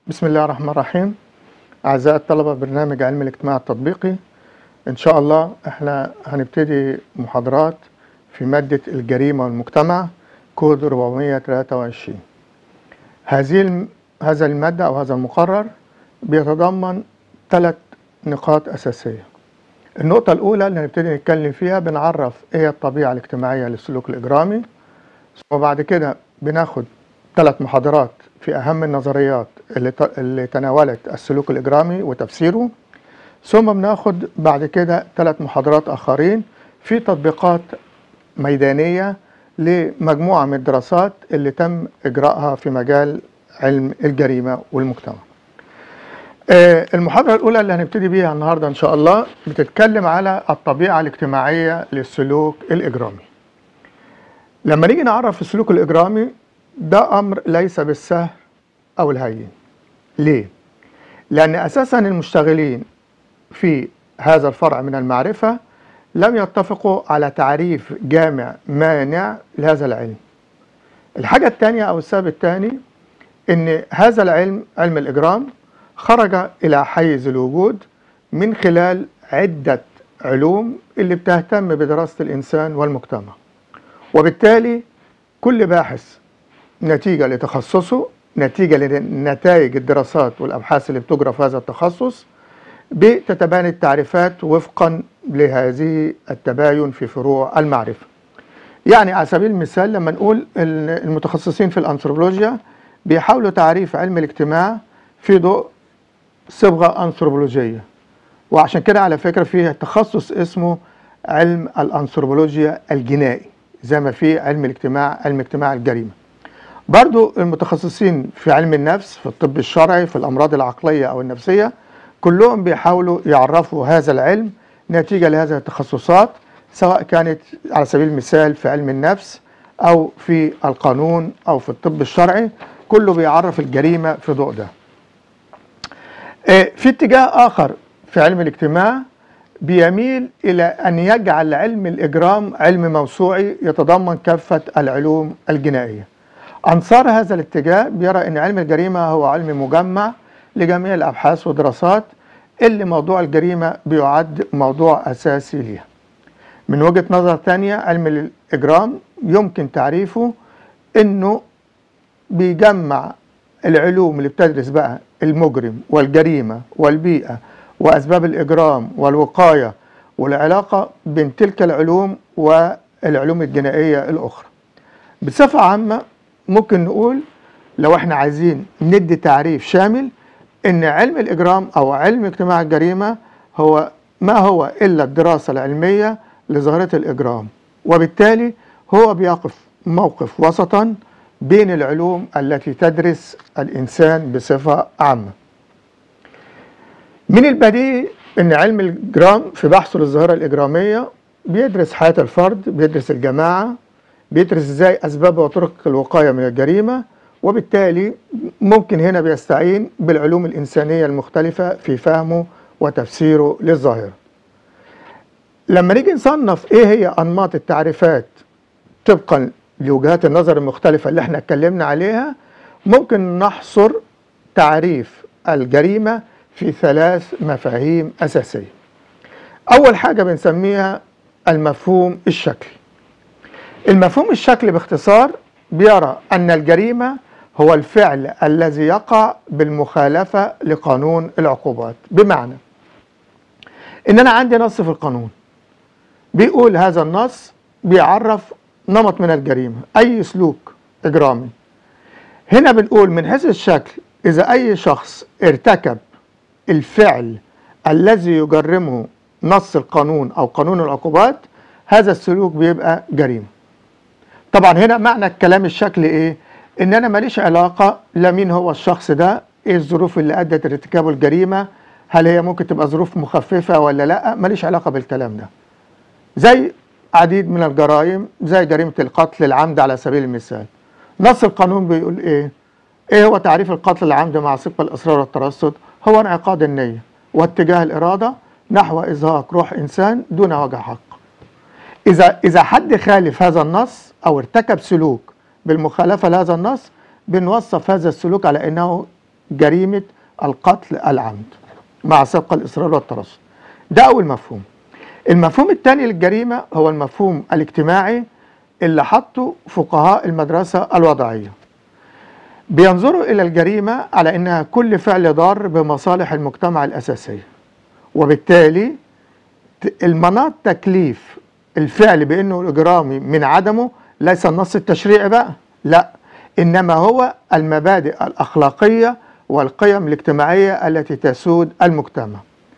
بسم الله الرحمن الرحيم أعزائي الطلبة برنامج علم الاجتماع التطبيقي إن شاء الله إحنا هنبتدي محاضرات في مادة الجريمة والمجتمع كود 423 هذه الم... هذا المادة أو هذا المقرر بيتضمن ثلاث نقاط أساسية النقطة الأولى اللي هنبتدي نتكلم فيها بنعرف إيه هي الطبيعة الاجتماعية للسلوك الإجرامي وبعد كده بناخد ثلاث محاضرات في أهم النظريات اللي, ت... اللي تناولت السلوك الإجرامي وتفسيره ثم بناخد بعد كده ثلاث محاضرات آخرين في تطبيقات ميدانية لمجموعة من الدراسات اللي تم إجراءها في مجال علم الجريمة والمجتمع آه، المحاضرة الأولى اللي هنبتدي بيها النهاردة إن شاء الله بتتكلم على الطبيعة الاجتماعية للسلوك الإجرامي لما نيجي نعرف السلوك الإجرامي ده أمر ليس بالسهل أو الهين ليه؟ لأن أساسا المشتغلين في هذا الفرع من المعرفة لم يتفقوا على تعريف جامع مانع لهذا العلم الحاجة الثانية أو السبب الثاني أن هذا العلم علم الإجرام خرج إلى حيز الوجود من خلال عدة علوم اللي بتهتم بدراسة الإنسان والمجتمع وبالتالي كل باحث نتيجة لتخصصه نتيجة لنتائج الدراسات والأبحاث اللي بتجرى في هذا التخصص بتتباين التعريفات وفقا لهذه التباين في فروع المعرفة يعني على سبيل المثال لما نقول المتخصصين في الأنثروبولوجيا بيحاولوا تعريف علم الاجتماع في ضوء صبغة أنثروبولوجية وعشان كده على فكرة فيه تخصص اسمه علم الأنثروبولوجيا الجنائي زي ما في علم الاجتماع علم اجتماع الجريمة برضو المتخصصين في علم النفس في الطب الشرعي في الأمراض العقلية أو النفسية كلهم بيحاولوا يعرفوا هذا العلم نتيجة لهذه التخصصات سواء كانت على سبيل المثال في علم النفس أو في القانون أو في الطب الشرعي كله بيعرف الجريمة في ضوء ده في اتجاه آخر في علم الاجتماع بيميل إلى أن يجعل علم الإجرام علم موسوعي يتضمن كافة العلوم الجنائية أنصار هذا الاتجاه بيرى أن علم الجريمة هو علم مجمع لجميع الأبحاث والدراسات اللي موضوع الجريمة بيعد موضوع أساسي ليها من وجهة نظر تانية علم الإجرام يمكن تعريفه أنه بيجمع العلوم اللي بتدرس بقى المجرم والجريمة والبيئة وأسباب الإجرام والوقاية والعلاقة بين تلك العلوم والعلوم الجنائية الأخرى بصفة عامة ممكن نقول لو احنا عايزين ندي تعريف شامل ان علم الاجرام او علم اجتماع الجريمه هو ما هو الا الدراسه العلميه لظاهره الاجرام وبالتالي هو بيقف موقف وسطا بين العلوم التي تدرس الانسان بصفه عامه من البديهي ان علم الاجرام في بحثه للظاهره الاجراميه بيدرس حياه الفرد بيدرس الجماعه بيدرس ازاي اسباب وطرق الوقايه من الجريمه وبالتالي ممكن هنا بيستعين بالعلوم الإنسانية المختلفة في فهمه وتفسيره للظاهرة لما نيجي نصنف ايه هي أنماط التعريفات طبقا لوجهات النظر المختلفة اللي احنا اتكلمنا عليها ممكن نحصر تعريف الجريمة في ثلاث مفاهيم أساسية أول حاجة بنسميها المفهوم الشكلي المفهوم الشكلي باختصار بيرى أن الجريمة هو الفعل الذي يقع بالمخالفة لقانون العقوبات بمعنى ان انا عندي نص في القانون بيقول هذا النص بيعرف نمط من الجريمة اي سلوك اجرامي هنا بنقول من حيث الشكل اذا اي شخص ارتكب الفعل الذي يجرمه نص القانون او قانون العقوبات هذا السلوك بيبقى جريمة طبعا هنا معنى الكلام الشكلي ايه ان انا ماليش علاقه لا مين هو الشخص ده ايه الظروف اللي ادت لارتكابه الجريمه هل هي ممكن تبقى ظروف مخففه ولا لا ماليش علاقه بالكلام ده زي عديد من الجرائم زي جريمه القتل العمد على سبيل المثال نص القانون بيقول ايه ايه هو تعريف القتل العمد مع صفه الاصرار والترصد هو انعقاد النيه واتجاه الاراده نحو ازهاق روح انسان دون وجه حق اذا اذا حد خالف هذا النص او ارتكب سلوك بالمخالفة لهذا النص بنوصف هذا السلوك على أنه جريمة القتل العمد مع سبق الإصرار والترصد ده أول مفهوم المفهوم الثاني للجريمة هو المفهوم الاجتماعي اللي حطه فقهاء المدرسة الوضعية بينظروا إلى الجريمة على أنها كل فعل ضار بمصالح المجتمع الأساسية وبالتالي المناط تكليف الفعل بأنه إجرامي من عدمه ليس النص التشريعي بقى لا إنما هو المبادئ الأخلاقية والقيم الاجتماعية التي تسود المجتمع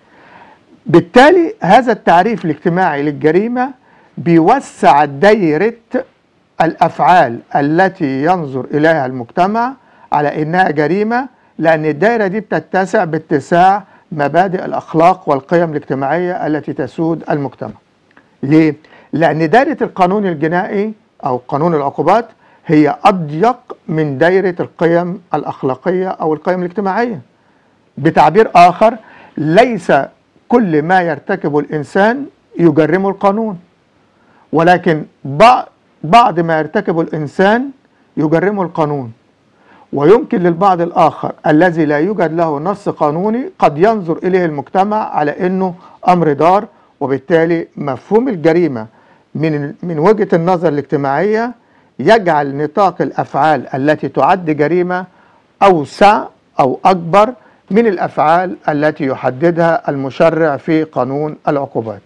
بالتالي هذا التعريف الاجتماعي للجريمة بيوسع دايرة الأفعال التي ينظر إليها المجتمع على إنها جريمة لأن الدائرة دي بتتسع باتساع مبادئ الأخلاق والقيم الاجتماعية التي تسود المجتمع ليه؟ لأن دائرة القانون الجنائي أو قانون العقوبات هي أضيق من دائرة القيم الأخلاقية أو القيم الاجتماعية بتعبير آخر ليس كل ما يرتكبه الإنسان يجرمه القانون ولكن بعض ما يرتكبه الإنسان يجرمه القانون ويمكن للبعض الآخر الذي لا يوجد له نص قانوني قد ينظر إليه المجتمع على أنه أمر دار وبالتالي مفهوم الجريمة من من وجهة النظر الاجتماعية يجعل نطاق الأفعال التي تعد جريمة أوسع أو أكبر من الأفعال التي يحددها المشرع في قانون العقوبات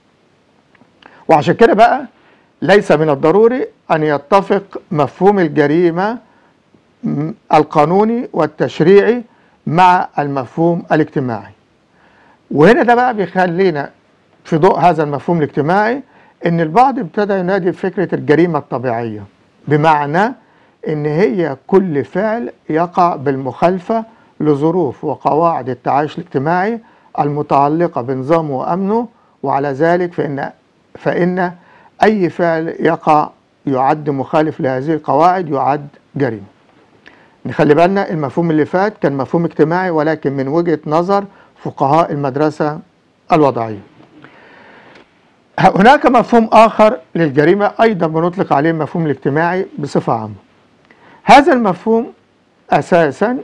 وعشان كده بقى ليس من الضروري أن يتفق مفهوم الجريمة القانوني والتشريعي مع المفهوم الاجتماعي وهنا ده بقى بيخلينا في ضوء هذا المفهوم الاجتماعي ان البعض ابتدى ينادي بفكره الجريمه الطبيعيه بمعنى ان هي كل فعل يقع بالمخالفه لظروف وقواعد التعايش الاجتماعي المتعلقه بنظامه وامنه وعلى ذلك فان فان اي فعل يقع يعد مخالف لهذه القواعد يعد جريمه نخلي بالنا المفهوم اللي فات كان مفهوم اجتماعي ولكن من وجهة نظر فقهاء المدرسة الوضعية هناك مفهوم آخر للجريمة أيضا بنطلق عليه المفهوم الاجتماعي بصفة عامة هذا المفهوم أساسا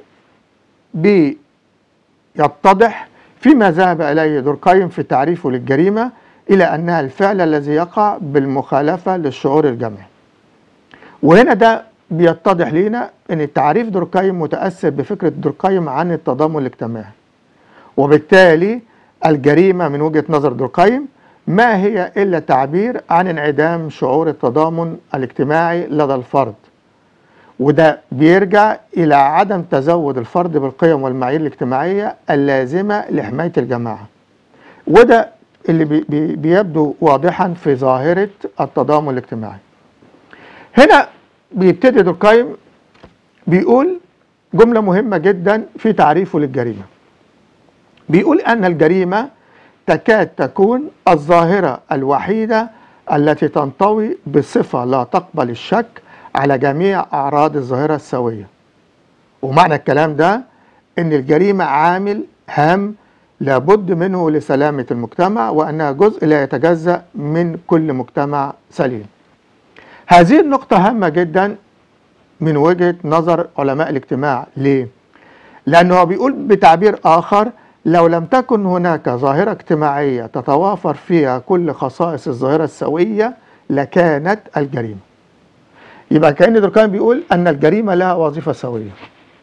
بيتضح فيما ذهب إليه دوركايم في تعريفه للجريمة إلى أنها الفعل الذي يقع بالمخالفة للشعور الجمعي وهنا ده بيتضح لنا ان تعريف دوركايم متاثر بفكره دوركايم عن التضامن الاجتماعي وبالتالي الجريمه من وجهه نظر دوركايم ما هي الا تعبير عن انعدام شعور التضامن الاجتماعي لدى الفرد وده بيرجع الى عدم تزود الفرد بالقيم والمعايير الاجتماعيه اللازمه لحمايه الجماعه وده اللي بي بيبدو واضحا في ظاهره التضامن الاجتماعي هنا بيبتدي دوركايم بيقول جملة مهمة جدا في تعريفه للجريمة بيقول أن الجريمة تكاد تكون الظاهرة الوحيدة التي تنطوي بصفة لا تقبل الشك على جميع أعراض الظاهرة السوية ومعنى الكلام ده أن الجريمة عامل هام لابد منه لسلامة المجتمع وأنها جزء لا يتجزأ من كل مجتمع سليم هذه النقطة هامة جدا من وجهة نظر علماء الاجتماع ليه؟ لأنه بيقول بتعبير آخر لو لم تكن هناك ظاهرة اجتماعية تتوافر فيها كل خصائص الظاهرة السوية لكانت الجريمة يبقى كأن دوركايم بيقول أن الجريمة لها وظيفة سوية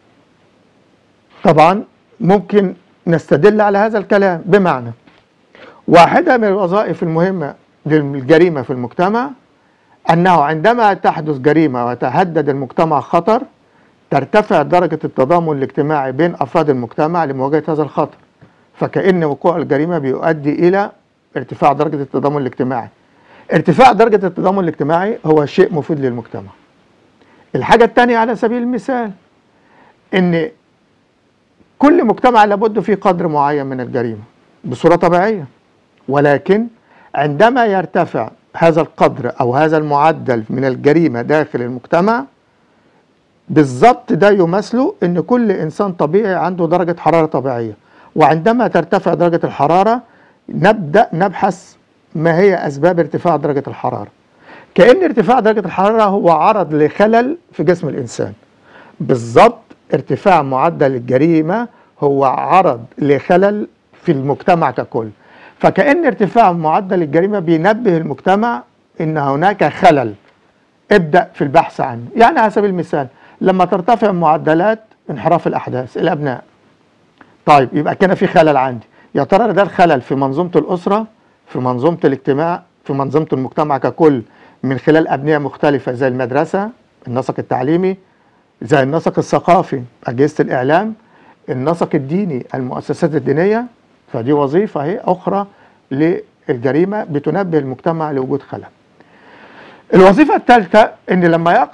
طبعا ممكن نستدل على هذا الكلام بمعنى واحدة من الوظائف المهمة للجريمة في المجتمع أنه عندما تحدث جريمة ويتهدد المجتمع خطر ترتفع درجة التضامن الاجتماعي بين أفراد المجتمع لمواجهة هذا الخطر فكأن وقوع الجريمة بيؤدي إلى ارتفاع درجة التضامن الاجتماعي ارتفاع درجة التضامن الاجتماعي هو شيء مفيد للمجتمع الحاجة الثانية على سبيل المثال ان كل مجتمع لابد فيه قدر معين من الجريمة بصورة طبيعية ولكن عندما يرتفع هذا القدر أو هذا المعدل من الجريمة داخل المجتمع بالضبط ده يمثله ان كل انسان طبيعي عنده درجة حرارة طبيعية وعندما ترتفع درجة الحرارة نبدأ نبحث ما هي أسباب ارتفاع درجة الحرارة كأن ارتفاع درجة الحرارة هو عرض لخلل في جسم الإنسان بالضبط ارتفاع معدل الجريمة هو عرض لخلل في المجتمع ككل فكأن ارتفاع معدل الجريمة بينبه المجتمع ان هناك خلل ابدأ في البحث عنه يعني على سبيل المثال لما ترتفع معدلات انحراف الأحداث الأبناء طيب يبقى كان في خلل عندي يا ترى ده الخلل في منظومة الأسرة في منظومة الاجتماع في منظومة المجتمع ككل من خلال أبنية مختلفة زي المدرسة النسق التعليمي زي النسق الثقافي أجهزة الإعلام النسق الديني المؤسسات الدينية فدي وظيفة هي أخرى للجريمة بتنبه المجتمع لوجود خلل الوظيفة الثالثة إن لما يقع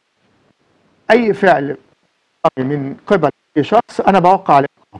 أي فعل من قبل أي شخص أنا بوقع عليه عقاب.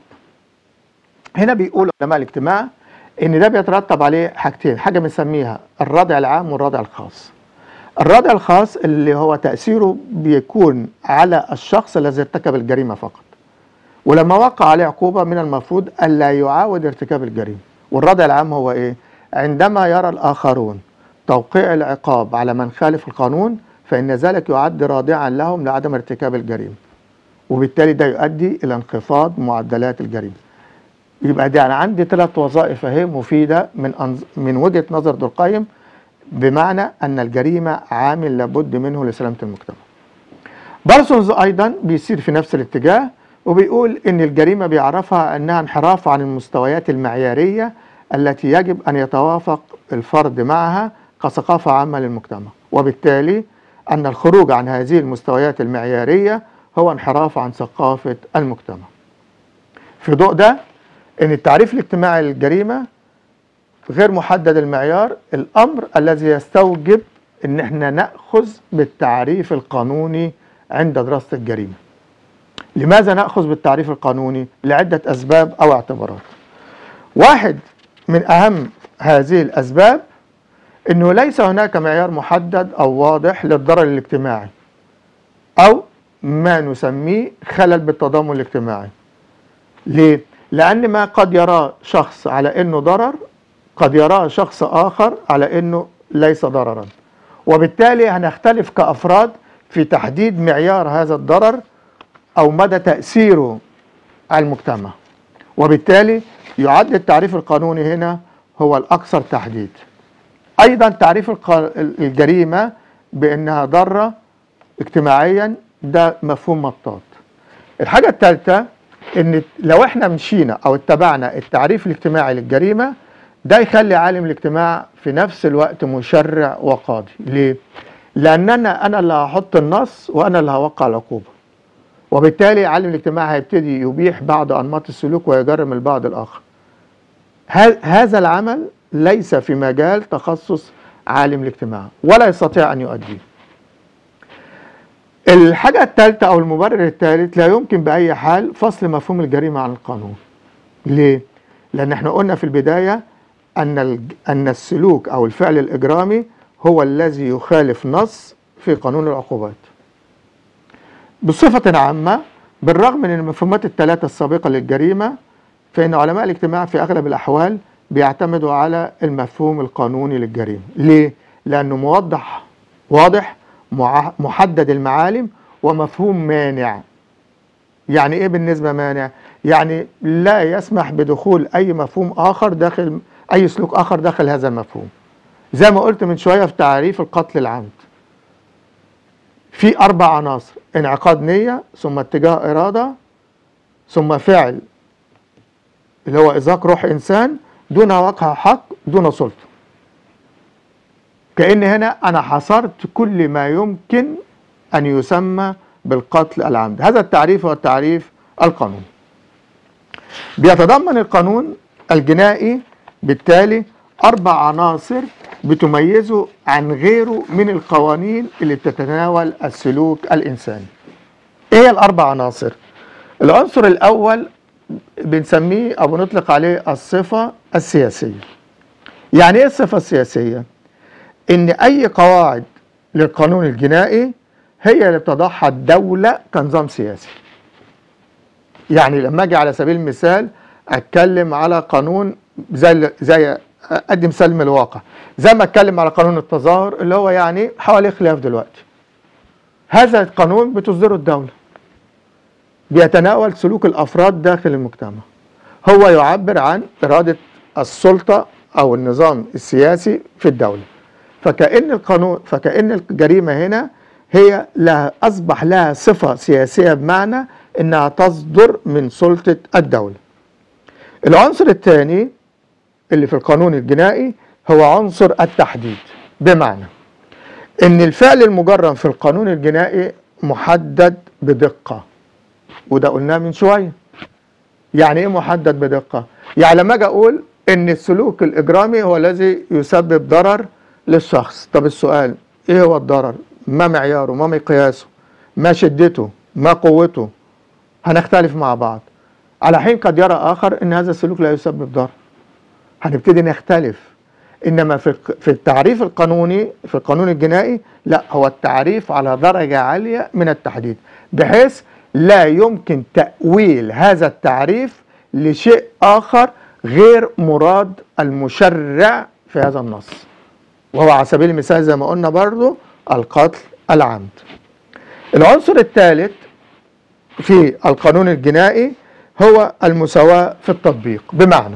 هنا بيقول علماء الاجتماع إن ده بيترتب عليه حاجتين حاجة بنسميها الردع العام والردع الخاص الردع الخاص اللي هو تأثيره بيكون على الشخص الذي ارتكب الجريمة فقط ولما وقع عليه عقوبة من المفروض ألا يعاود ارتكاب الجريمة والردع العام هو إيه؟ عندما يرى الآخرون توقيع العقاب على من خالف القانون فإن ذلك يعد رادعا لهم لعدم ارتكاب الجريمة وبالتالي ده يؤدي إلى انخفاض معدلات الجريمة يبقى ده أنا عندي ثلاث وظائف أهي مفيدة من أنظ... من وجهة نظر ذو القيم بمعنى أن الجريمة عامل لابد منه لسلامة المجتمع. بارسونز أيضا بيسير في نفس الاتجاه وبيقول إن الجريمة بيعرفها أنها انحراف عن المستويات المعيارية التي يجب أن يتوافق الفرد معها كثقافة عامة للمجتمع وبالتالي أن الخروج عن هذه المستويات المعيارية هو انحراف عن ثقافة المجتمع في ضوء ده أن التعريف الاجتماعي للجريمة غير محدد المعيار الأمر الذي يستوجب أن احنا نأخذ بالتعريف القانوني عند دراسة الجريمة لماذا نأخذ بالتعريف القانوني؟ لعدة أسباب أو اعتبارات واحد من أهم هذه الأسباب أنه ليس هناك معيار محدد أو واضح للضرر الاجتماعي أو ما نسميه خلل بالتضامن الاجتماعي ليه؟ لأن ما قد يراه شخص على أنه ضرر قد يراه شخص آخر على أنه ليس ضررا وبالتالي هنختلف كأفراد في تحديد معيار هذا الضرر أو مدى تأثيره على المجتمع وبالتالي يعد التعريف القانوني هنا هو الأكثر تحديد أيضا تعريف الجريمة بأنها ضارة اجتماعيا ده مفهوم مطاط الحاجة الثالثة ان لو احنا مشينا او اتبعنا التعريف الاجتماعي للجريمة ده يخلي عالم الاجتماع في نفس الوقت مشرع وقاضي ليه؟ لأننا أنا اللي هحط النص وأنا اللي هوقع العقوبة وبالتالي عالم الاجتماع هيبتدي يبيح بعض أنماط السلوك ويجرم البعض الآخر هذا العمل ليس في مجال تخصص عالم الاجتماع ولا يستطيع أن يؤديه الحاجة الثالثة أو المبرر الثالث لا يمكن بأي حال فصل مفهوم الجريمة عن القانون ليه؟ لأن احنا قلنا في البداية أن أن السلوك أو الفعل الإجرامي هو الذي يخالف نص في قانون العقوبات بصفة عامة بالرغم من المفهومات الثلاثة السابقة للجريمة فإن علماء الاجتماع في أغلب الأحوال بيعتمدوا على المفهوم القانوني للجريمة ليه؟ لأنه موضح واضح محدد المعالم ومفهوم مانع يعني ايه بالنسبة مانع يعني لا يسمح بدخول اي مفهوم اخر داخل اي سلوك اخر داخل هذا المفهوم زي ما قلت من شوية في تعريف القتل العمد في اربع عناصر انعقاد نية ثم اتجاه ارادة ثم فعل اللي هو ازهاق روح انسان دون وقع حق دون سلطه كأن هنا أنا حصرت كل ما يمكن أن يسمى بالقتل العمد هذا التعريف هو التعريف القانوني بيتضمن القانون الجنائي بالتالي أربع عناصر بتميزه عن غيره من القوانين اللي بتتناول السلوك الإنساني إيه هي الأربع عناصر؟ العنصر الأول بنسميه أو بنطلق عليه الصفة السياسية يعني إيه الصفة السياسية؟ ان اي قواعد للقانون الجنائي هي اللي بتضعها الدولة كنظام سياسي يعني لما اجي على سبيل المثال اتكلم على قانون زي زي ادي مثال من الواقع زي ما اتكلم على قانون التظاهر اللي هو يعني حواليه خلاف دلوقتي هذا القانون بتصدره الدولة بيتناول سلوك الافراد داخل المجتمع هو يعبر عن اراده السلطه او النظام السياسي في الدوله فكأن القانون فكأن الجريمه هنا هي لها اصبح لها صفه سياسيه بمعنى انها تصدر من سلطه الدوله العنصر الثاني اللي في القانون الجنائي هو عنصر التحديد بمعنى ان الفعل المجرم في القانون الجنائي محدد بدقه وده قلناه من شويه يعني ايه محدد بدقه يعني لما اجي اقول ان السلوك الاجرامي هو الذي يسبب ضرر للشخص طب السؤال ايه هو الضرر ما معياره ما مقياسه ما شدته ما قوته هنختلف مع بعض على حين قد يرى اخر ان هذا السلوك لا يسبب ضرر هنبتدي نختلف انما في في التعريف القانوني في القانون الجنائي لا هو التعريف على درجه عاليه من التحديد بحيث لا يمكن تاويل هذا التعريف لشيء اخر غير مراد المشرع في هذا النص وهو على سبيل المثال زي ما قلنا برضو القتل العمد العنصر الثالث في القانون الجنائي هو المساواة في التطبيق بمعنى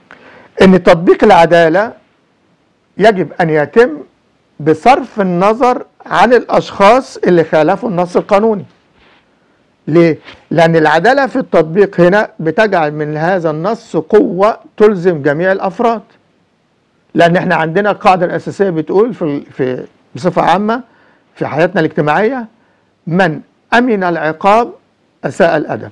ان تطبيق العدالة يجب ان يتم بصرف النظر عن الاشخاص اللي خالفوا النص القانوني ليه؟ لأن العدالة في التطبيق هنا بتجعل من هذا النص قوة تلزم جميع الأفراد لأن احنا عندنا القاعدة الأساسية بتقول في في بصفة عامة في حياتنا الاجتماعية من أمن العقاب أساء الأدب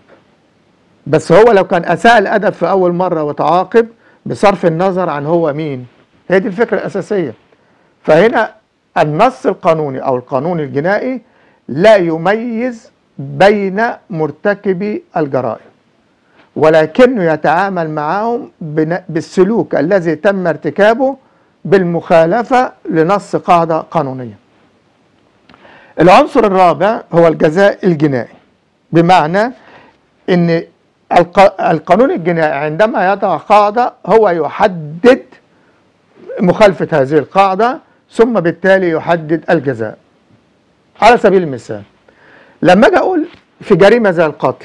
بس هو لو كان أساء الأدب في أول مرة وتعاقب بصرف النظر عن هو مين هي دي الفكرة الأساسية فهنا النص القانوني أو القانون الجنائي لا يميز بين مرتكبي الجرائم ولكنه يتعامل معهم بالسلوك الذي تم ارتكابه بالمخالفة لنص قاعدة قانونية العنصر الرابع هو الجزاء الجنائي بمعنى ان القانون الجنائي عندما يضع قاعدة هو يحدد مخالفة هذه القاعدة ثم بالتالي يحدد الجزاء على سبيل المثال لما اجي اقول في جريمه زي القتل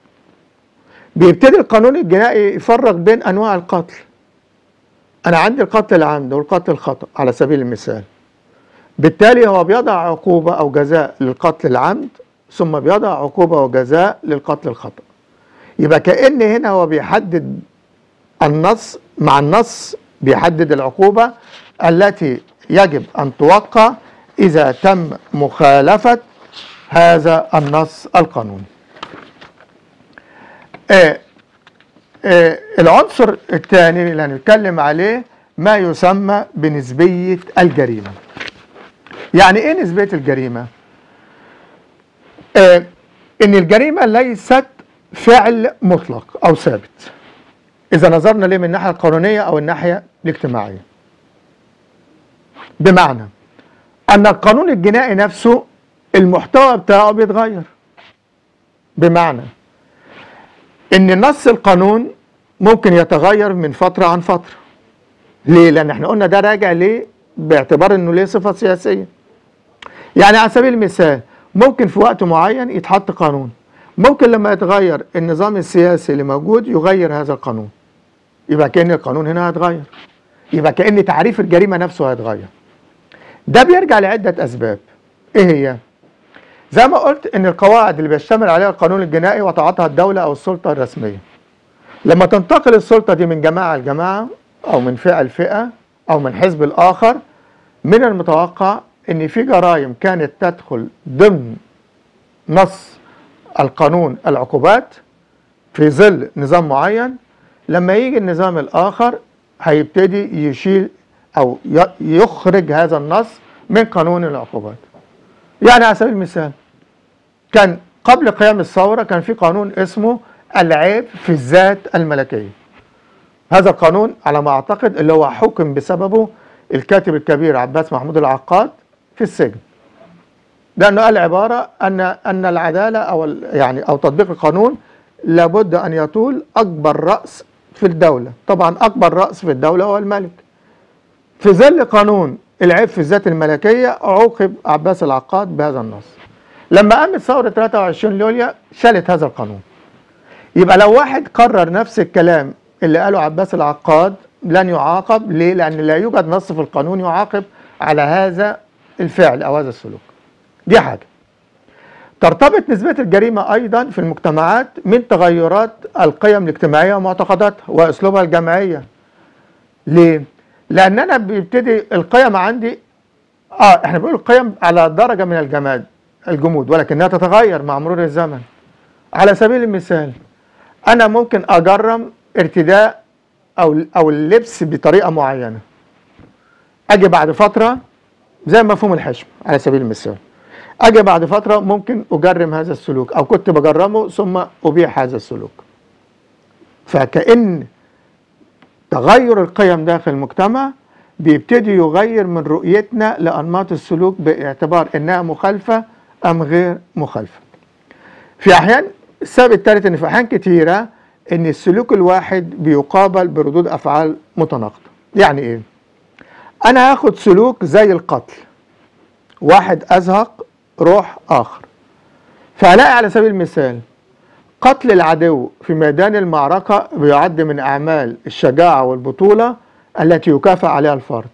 بيبتدي القانون الجنائي يفرق بين انواع القتل انا عندي القتل العمد والقتل الخطا على سبيل المثال بالتالي هو بيضع عقوبه او جزاء للقتل العمد ثم بيضع عقوبه وجزاء للقتل الخطا يبقى كان هنا هو بيحدد النص مع النص بيحدد العقوبه التي يجب ان توقع اذا تم مخالفه هذا النص القانوني آه آه العنصر الثاني اللي هنتكلم عليه ما يسمى بنسبية الجريمة يعني ايه نسبية الجريمة آه ان الجريمة ليست فعل مطلق او ثابت اذا نظرنا ليه من الناحية القانونية او الناحية الاجتماعية بمعنى ان القانون الجنائي نفسه المحتوى بتاعه بيتغير بمعنى ان نص القانون ممكن يتغير من فترة عن فترة ليه؟ لان احنا قلنا ده راجع ليه باعتبار انه ليه صفة سياسية يعني على سبيل المثال ممكن في وقت معين يتحط قانون ممكن لما يتغير النظام السياسي اللي موجود يغير هذا القانون يبقى كأن القانون هنا هيتغير يبقى كأن تعريف الجريمة نفسه هيتغير ده بيرجع لعدة أسباب إيه هي؟ زي ما قلت ان القواعد اللي بيشتمل عليها القانون الجنائي وضعتها الدوله او السلطه الرسميه لما تنتقل السلطه دي من جماعه لجماعه او من فئه لفئه او من حزب لاخر من المتوقع ان في جرائم كانت تدخل ضمن نص القانون العقوبات في ظل نظام معين لما يجي النظام الاخر هيبتدي يشيل او يخرج هذا النص من قانون العقوبات يعني على سبيل المثال كان قبل قيام الثورة كان في قانون اسمه العيب في الذات الملكية هذا القانون على ما أعتقد اللي هو حكم بسببه الكاتب الكبير عباس محمود العقاد في السجن لأنه قال عبارة أن أن العدالة أو يعني أو تطبيق القانون لابد أن يطول أكبر رأس في الدولة طبعا أكبر رأس في الدولة هو الملك في ظل قانون العيب في الذات الملكية عوقب عباس العقاد بهذا النص لما قامت ثوره 23 يوليو شالت هذا القانون يبقى لو واحد قرر نفس الكلام اللي قاله عباس العقاد لن يعاقب ليه؟ لأن لا يوجد نص في القانون يعاقب على هذا الفعل أو هذا السلوك دي حاجة ترتبط نسبة الجريمة أيضا في المجتمعات من تغيرات القيم الاجتماعية ومعتقداتها وأسلوبها الجماعية ليه؟ لأن أنا بيبتدي القيم عندي آه إحنا بنقول القيم على درجة من الجماد الجمود ولكنها تتغير مع مرور الزمن على سبيل المثال أنا ممكن أجرم ارتداء أو أو اللبس بطريقة معينة أجي بعد فترة زي مفهوم الحشم على سبيل المثال اجي بعد فتره ممكن اجرم هذا السلوك او كنت بجرمه ثم ابيح هذا السلوك فكأن تغير القيم داخل المجتمع بيبتدي يغير من رؤيتنا لأنماط السلوك باعتبار إنها مخالفة أم غير مخالفة في أحيان السبب الثالث إن في أحيان كتيرة إن السلوك الواحد بيقابل بردود أفعال متناقضة يعني إيه؟ أنا هاخد سلوك زي القتل واحد أزهق روح آخر فهلاقي على سبيل المثال قتل العدو في ميدان المعركة بيعد من أعمال الشجاعة والبطولة التي يكافئ عليها الفرد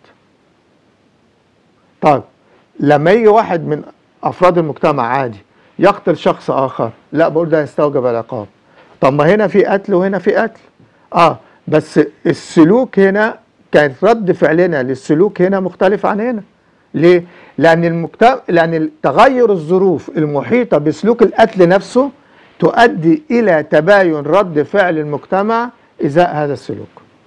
طيب لما يجي واحد من أفراد المجتمع عادي يقتل شخص آخر لا بقول ده يستوجب العقاب طب ما هنا في قتل وهنا في قتل اه بس السلوك هنا كان رد فعلنا للسلوك هنا مختلف عن هنا ليه؟ لأن المجتمع لأن تغير الظروف المحيطة بسلوك القتل نفسه تؤدي إلى تباين رد فعل المجتمع إزاء هذا السلوك.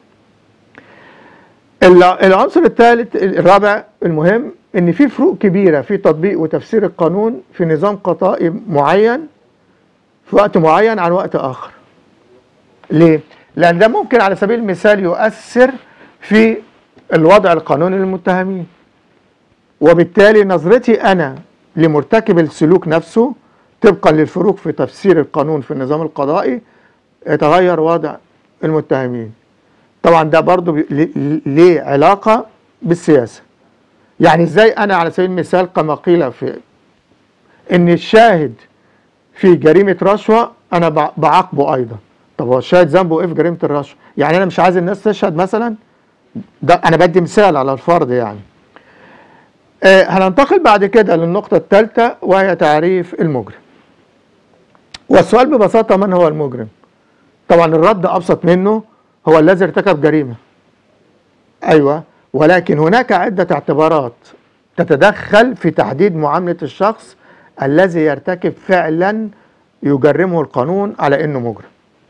العنصر الثالث الرابع المهم إن في فروق كبيرة في تطبيق وتفسير القانون في نظام قضائي معين في وقت معين عن وقت آخر. ليه؟ لأن ده ممكن على سبيل المثال يؤثر في الوضع القانوني للمتهمين. وبالتالي نظرتي أنا لمرتكب السلوك نفسه طبقا للفروق في تفسير القانون في النظام القضائي يتغير وضع المتهمين طبعا ده برضو ليه علاقة بالسياسة يعني ازاي انا على سبيل المثال كما قيل في ان الشاهد في جريمة رشوة انا بعاقبه ايضا طب هو الشاهد ذنبه ايه في جريمة الرشوة يعني انا مش عايز الناس تشهد مثلا ده انا بدي مثال على الفرض يعني آه هننتقل بعد كده للنقطة الثالثة وهي تعريف المجرم والسؤال ببساطة من هو المجرم طبعا الرد أبسط منه هو الذي ارتكب جريمة أيوة ولكن هناك عدة اعتبارات تتدخل في تحديد معاملة الشخص الذي يرتكب فعلا يجرمه القانون على أنه مجرم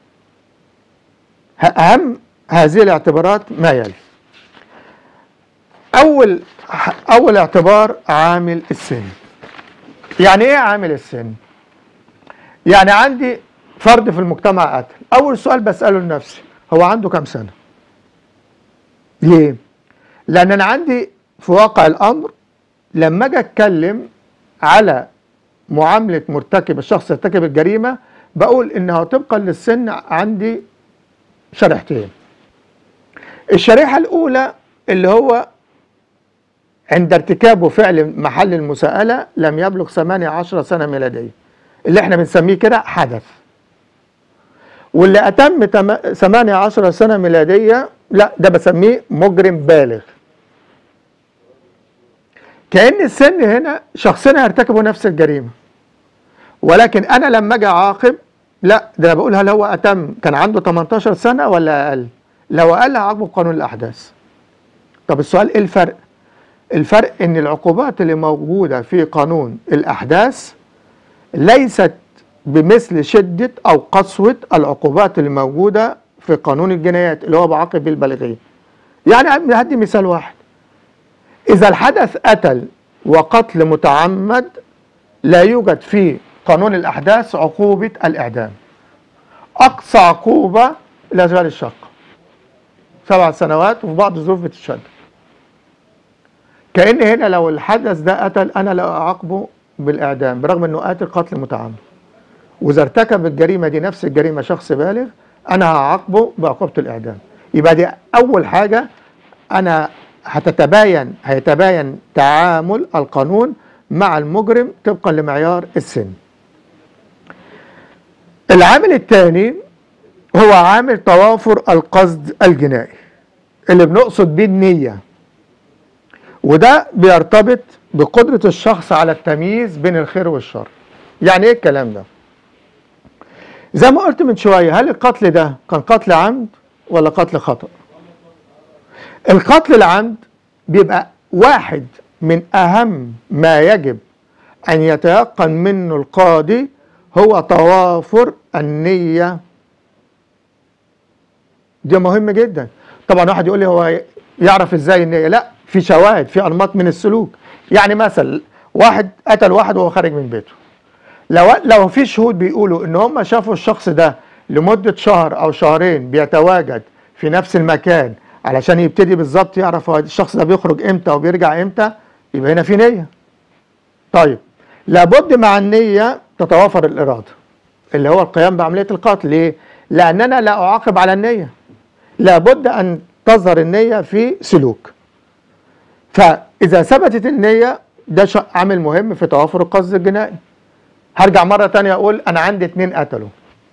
أهم هذه الاعتبارات ما يلي اول اول اعتبار عامل السن يعني ايه عامل السن يعني عندي فرد في المجتمع قتل اول سؤال بساله لنفسي هو عنده كام سنه ليه لان انا عندي في واقع الامر لما اجي اتكلم على معامله مرتكب الشخص يرتكب الجريمه بقول انها طبقا للسن عندي شريحتين الشريحه الاولى اللي هو عند ارتكابه فعل محل المساءلة لم يبلغ 18 سنة ميلادية اللي احنا بنسميه كده حدث واللي أتم 18 سنة ميلادية لا ده بسميه مجرم بالغ كأن السن هنا شخصين هيرتكبوا نفس الجريمة ولكن أنا لما أجي أعاقب لا ده أنا بقول هل هو أتم كان عنده 18 سنة ولا أقل؟ لو أقل هعاقبه بقانون الأحداث طب السؤال إيه الفرق؟ الفرق ان العقوبات اللي موجودة في قانون الاحداث ليست بمثل شدة او قسوة العقوبات اللي موجودة في قانون الجنايات اللي هو بعاقب بالبالغين يعني هدي مثال واحد اذا الحدث قتل وقتل متعمد لا يوجد في قانون الاحداث عقوبة الاعدام اقصى عقوبة الاشغال الشاقة سبع سنوات وفي بعض الظروف بتشد كأن هنا لو الحدث ده قتل أنا لا أعاقبه بالإعدام برغم أنه قاتل قتل متعمد وإذا ارتكب الجريمة دي نفس الجريمة شخص بالغ أنا هعاقبه بعقوبة الإعدام يبقى دي أول حاجة أنا هتتباين هيتباين تعامل القانون مع المجرم طبقا لمعيار السن العامل الثاني هو عامل توافر القصد الجنائي اللي بنقصد بيه النية وده بيرتبط بقدرة الشخص على التمييز بين الخير والشر يعني ايه الكلام ده زي ما قلت من شوية هل القتل ده كان قتل عمد ولا قتل خطأ القتل العمد بيبقى واحد من أهم ما يجب أن يتيقن منه القاضي هو توافر النية دي مهم جدا طبعا واحد يقول لي هو يعرف ازاي النية لا في شواهد في أنماط من السلوك يعني مثلا واحد قتل واحد وهو خارج من بيته لو لو في شهود بيقولوا ان هم شافوا الشخص ده لمدة شهر او شهرين بيتواجد في نفس المكان علشان يبتدي بالظبط يعرف هو الشخص ده بيخرج امتى وبيرجع امتى يبقى هنا في نية طيب لابد مع النية تتوافر الإرادة اللي هو القيام بعملية القتل ليه؟ لأننا لا أعاقب على النية لابد أن تظهر النية في سلوك فإذا ثبتت النية ده عامل مهم في توافر القصد الجنائي هرجع مرة تانية أقول أنا عندي اتنين قتلوا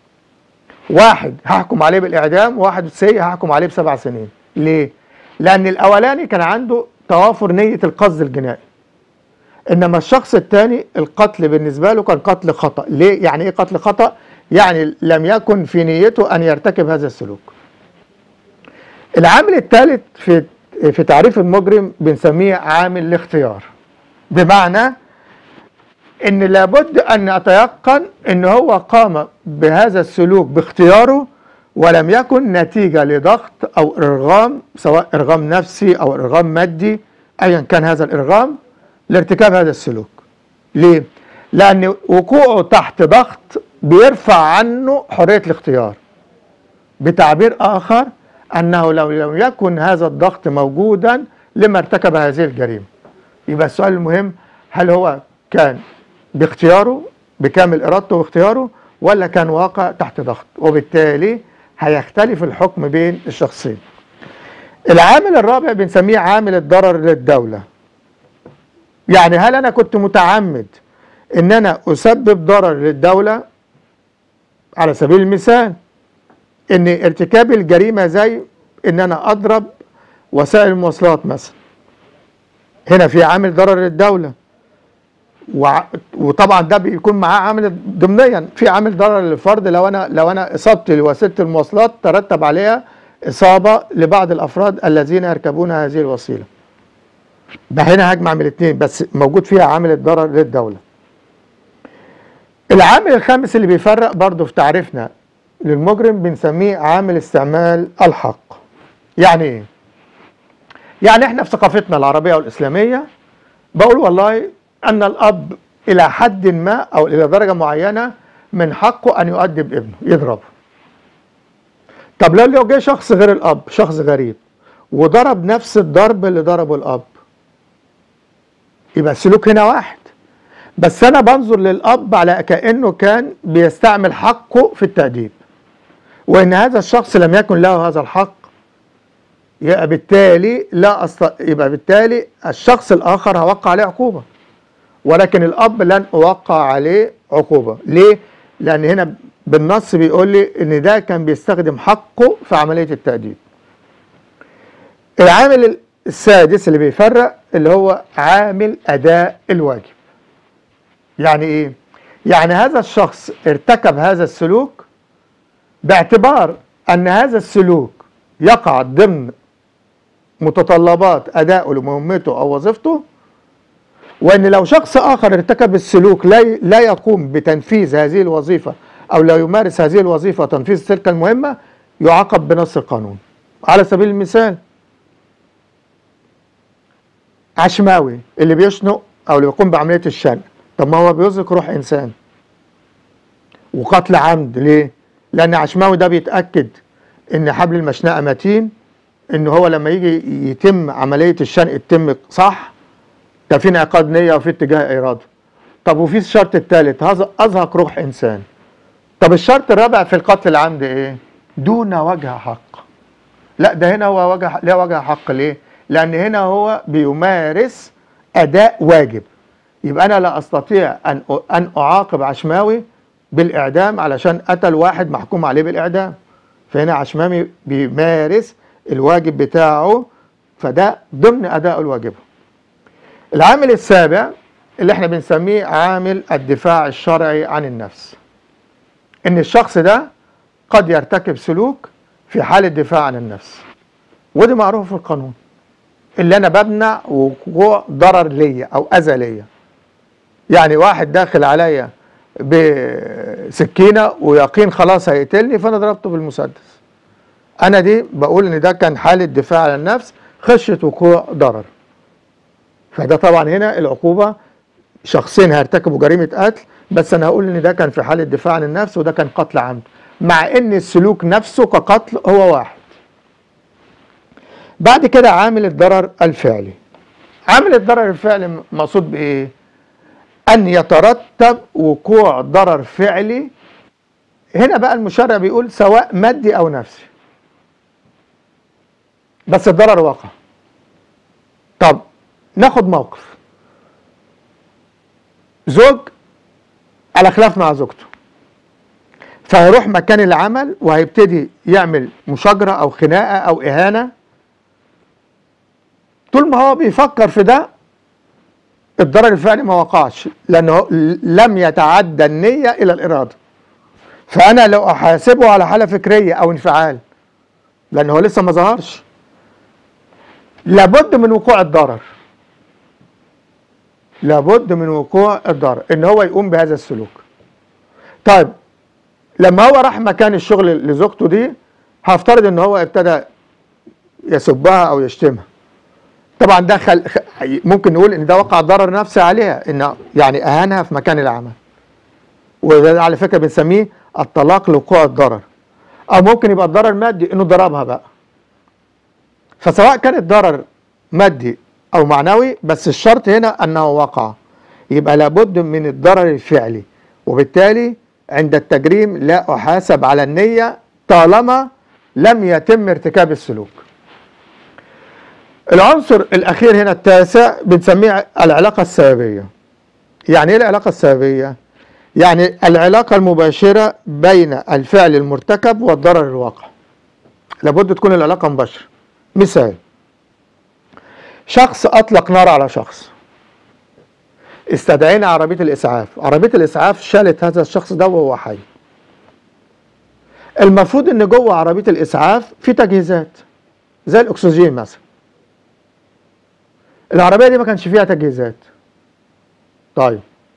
واحد هحكم عليه بالإعدام وواحد سيء هحكم عليه بسبع سنين ليه؟ لأن الأولاني كان عنده توافر نية القصد الجنائي إنما الشخص الثاني القتل بالنسبة له كان قتل خطأ ليه؟ يعني إيه قتل خطأ؟ يعني لم يكن في نيته أن يرتكب هذا السلوك العامل الثالث في في تعريف المجرم بنسميه عامل الاختيار بمعنى ان لابد ان اتيقن ان هو قام بهذا السلوك باختياره ولم يكن نتيجه لضغط او ارغام سواء ارغام نفسي او ارغام مادي ايا كان هذا الارغام لارتكاب هذا السلوك. ليه؟ لان وقوعه تحت ضغط بيرفع عنه حريه الاختيار. بتعبير اخر انه لو لم يكن هذا الضغط موجودا لما ارتكب هذه الجريمه. يبقى السؤال المهم هل هو كان باختياره بكامل ارادته واختياره ولا كان واقع تحت ضغط وبالتالي هيختلف الحكم بين الشخصين العامل الرابع بنسميه عامل الضرر للدولة يعني هل انا كنت متعمد ان انا اسبب ضرر للدولة على سبيل المثال ان ارتكاب الجريمة زي ان انا اضرب وسائل المواصلات مثلا هنا في عامل ضرر للدوله وطبعا ده بيكون معاه عامل ضمنيا في عامل ضرر للفرد لو انا لو انا اصابتي لوسيله المواصلات ترتب عليها اصابه لبعض الافراد الذين يركبون هذه الوسيله. ده هنا هجمع من الاثنين بس موجود فيها عامل الضرر للدوله. العامل الخامس اللي بيفرق برضه في تعريفنا للمجرم بنسميه عامل استعمال الحق. يعني ايه؟ يعني احنا في ثقافتنا العربيه والاسلاميه بقول والله أن الأب إلى حد ما أو إلى درجة معينة من حقه أن يؤدب ابنه يضربه طب لو جه شخص غير الأب شخص غريب وضرب نفس الضرب اللي ضربه الأب يبقى السلوك هنا واحد بس أنا بنظر للأب على كأنه كان بيستعمل حقه في التأديب وإن هذا الشخص لم يكن له هذا الحق يبقى بالتالي لا أست... يبقى بالتالي الشخص الآخر هوقع عليه عقوبة ولكن الاب لن اوقع عليه عقوبه ليه لان هنا بالنص بيقول لي ان ده كان بيستخدم حقه في عمليه التاديب العامل السادس اللي بيفرق اللي هو عامل اداء الواجب يعني ايه يعني هذا الشخص ارتكب هذا السلوك باعتبار ان هذا السلوك يقع ضمن متطلبات ادائه لمهمته او وظيفته وان لو شخص اخر ارتكب السلوك لا لا يقوم بتنفيذ هذه الوظيفه او لا يمارس هذه الوظيفه تنفيذ تلك المهمه يعاقب بنص القانون على سبيل المثال عشماوي اللي بيشنق او اللي بيقوم بعمليه الشنق طب ما هو بيزرق روح انسان وقتل عمد ليه لان عشماوي ده بيتاكد ان حبل المشنقه متين ان هو لما يجي يتم عمليه الشنق تتم صح كان في انعقاد نيه وفي اتجاه اراده طب وفي الشرط الثالث ازهق روح انسان طب الشرط الرابع في القتل العمد ايه دون وجه حق لا ده هنا هو وجه لا وجه حق ليه لان هنا هو بيمارس اداء واجب يبقى انا لا استطيع ان ان اعاقب عشماوي بالاعدام علشان قتل واحد محكوم عليه بالاعدام فهنا عشماوي بيمارس الواجب بتاعه فده ضمن اداء الواجب العامل السابع اللي احنا بنسميه عامل الدفاع الشرعي عن النفس ان الشخص ده قد يرتكب سلوك في حالة دفاع عن النفس ودي معروفة في القانون اللي انا بمنع وقوع ضرر ليا او اذى ليا يعني واحد داخل عليا بسكينة ويقين خلاص هيقتلني فانا ضربته بالمسدس انا دي بقول ان ده كان حالة دفاع عن النفس خشية وقوع ضرر فده طبعا هنا العقوبة شخصين هيرتكبوا جريمة قتل بس انا هقول ان ده كان في حالة دفاع عن النفس وده كان قتل عمد مع ان السلوك نفسه كقتل هو واحد بعد كده عامل الضرر الفعلي عامل الضرر الفعلي مقصود بايه ان يترتب وقوع ضرر فعلي هنا بقى المشرع بيقول سواء مادي او نفسي بس الضرر وقع طب ناخد موقف زوج على خلاف مع زوجته فهيروح مكان العمل وهيبتدي يعمل مشاجرة أو خناقة أو إهانة طول ما هو بيفكر في ده الضرر الفعلي ما وقعش لأنه لم يتعدى النية إلى الإرادة فأنا لو أحاسبه على حالة فكرية أو انفعال لأن هو لسه ما ظهرش لابد من وقوع الضرر لابد من وقوع الضرر ان هو يقوم بهذا السلوك طيب لما هو راح مكان الشغل لزوجته دي هفترض ان هو ابتدى يسبها او يشتمها طبعا ده خل... ممكن نقول ان ده وقع ضرر نفسي عليها ان يعني اهانها في مكان العمل وده على فكره بنسميه الطلاق لوقوع الضرر او ممكن يبقى الضرر مادي انه ضربها بقى فسواء كان الضرر مادي او معنوي بس الشرط هنا انه وقع يبقى لابد من الضرر الفعلي وبالتالي عند التجريم لا احاسب على النيه طالما لم يتم ارتكاب السلوك العنصر الاخير هنا التاسع بنسميه العلاقه السببيه يعني ايه العلاقه السببيه يعني العلاقه المباشره بين الفعل المرتكب والضرر الواقع لابد تكون العلاقه مباشره مثال شخص اطلق نار على شخص استدعينا عربيه الاسعاف عربيه الاسعاف شالت هذا الشخص ده وهو حي المفروض ان جوه عربيه الاسعاف في تجهيزات زي الاكسجين مثلا العربيه دي ما كانش فيها تجهيزات طيب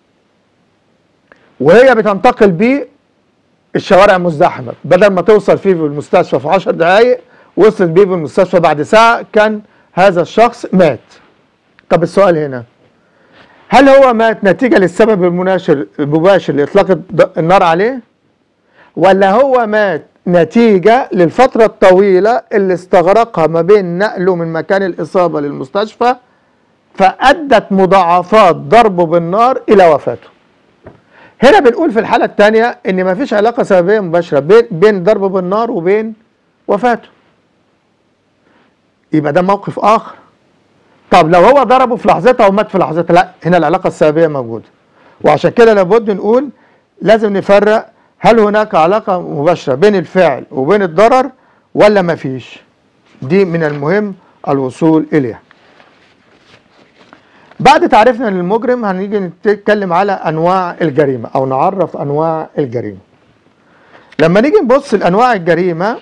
وهي بتنتقل بيه الشوارع مزدحمه بدل ما توصل فيه في المستشفى في 10 دقائق وصلت بيه في المستشفى بعد ساعه كان هذا الشخص مات طب السؤال هنا هل هو مات نتيجة للسبب المناشر المباشر لإطلاق النار عليه ولا هو مات نتيجة للفترة الطويلة اللي استغرقها ما بين نقله من مكان الإصابة للمستشفى فأدت مضاعفات ضربه بالنار إلى وفاته هنا بنقول في الحالة الثانية إن ما فيش علاقة سببية مباشرة بين بين ضربه بالنار وبين وفاته يبقى ده موقف اخر طب لو هو ضربه في لحظتها ومات في لحظتها لا هنا العلاقه السببيه موجوده وعشان كده لابد نقول لازم نفرق هل هناك علاقه مباشره بين الفعل وبين الضرر ولا ما فيش دي من المهم الوصول اليها بعد تعريفنا للمجرم هنيجي نتكلم على انواع الجريمه او نعرف انواع الجريمه لما نيجي نبص لانواع الجريمه